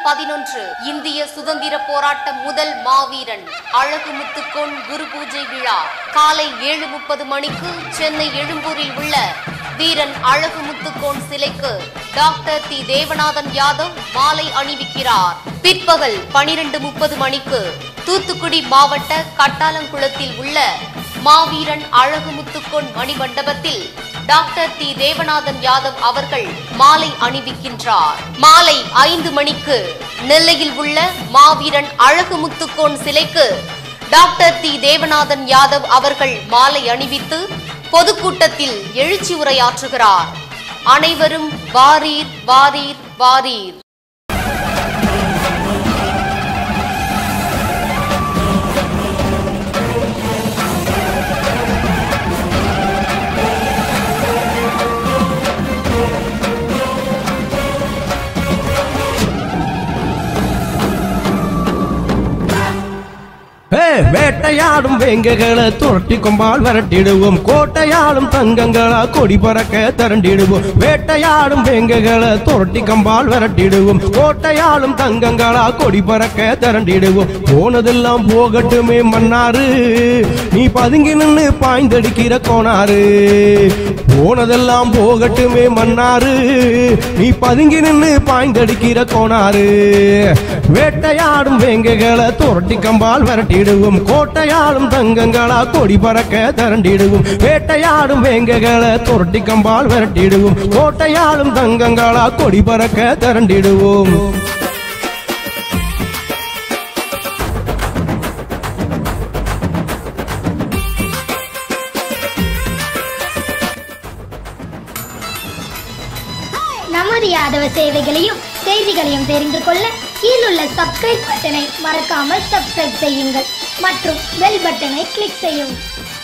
பதினொன்று இந்திய சுதந்திர போராட்ட முதல் மாவீரன் அழகுமுத்துக்கோன் குரு பூஜை விழா காலை ஏழு முப்பது மணிக்கு சென்னை எழும்பூரில் உள்ள வீரன் அழகுமுத்துக்கோன் சிலைக்கு டாக்டர் தி தேவநாதன் யாதவ் மாலை அணிவிக்கிறார் பிற்பகல் பனிரெண்டு முப்பது மணிக்கு தூத்துக்குடி மாவட்ட கட்டாலங்குளத்தில் உள்ள மாவீரன் அழகுமுத்துக்கோன் மணிமண்டபத்தில் டாக்டர் தி தேவநாதன் யாதவ் அவர்கள் மாலை அணிவிக்கின்றார் மாலை ஐந்து மணிக்கு நெல்லையில் உள்ள மாவீரன் அழகுமுத்துக்கோன் சிலைக்கு டாக்டர் தி தேவநாதன் யாதவ் அவர்கள் மாலை அணிவித்து பொதுக்கூட்டத்தில் எழுச்சி உரையாற்றுகிறார் அனைவரும் வாரீர் வாரீர் வாரீர் ஏ, வேட்டையாடும் வேங்கைகளை துரட்டி கொம்பால் விரட்டிடுவோம் கோட்டையாடும் தங்கங்களா கொடி பறக்க திரண்டிடுவோம் வேட்டையாடும் வேங்கைகளை துரட்டி கம்பால் விரட்டிடுவோம் கோட்டையாடும் தங்கங்களா கொடி பறக்க திரண்டிடுவோம் போனதெல்லாம் போகட்டுமே மன்னாரு நீ பதுங்கி நின்னு பாய்ந்தடிக்கிற கோனாரு போனதெல்லாம் போகட்டுமே மன்னாரு நீ பதுங்கி நின்னு பாய்ந்தடிக்கிற கோனாரு வேட்டையாடும் வேங்கைகளை துரட்டி கம்பால் விரட்டிடுவோம் கோட்டையாடும் தங்கங்களா கொடி பறக்க திரண்டிடுவோம் வேட்டையாடும் வேங்கைகளை துரட்டி கம்பால் விரட்டிடுவோம் கோட்டையாடும் தங்கங்களா கொடி பறக்க திரண்டிடுவோம் நமது யாதவ சேவைகளையும் செய்திகளையும் தெரிந்து கொள்ள கீழுள்ள சப்ஸ்கிரைப் பட்டனை மறக்காமல் சப்ஸ்கிரைப் செய்யுங்கள் மற்றும் பெல் பட்டனை கிளிக் செய்யவும்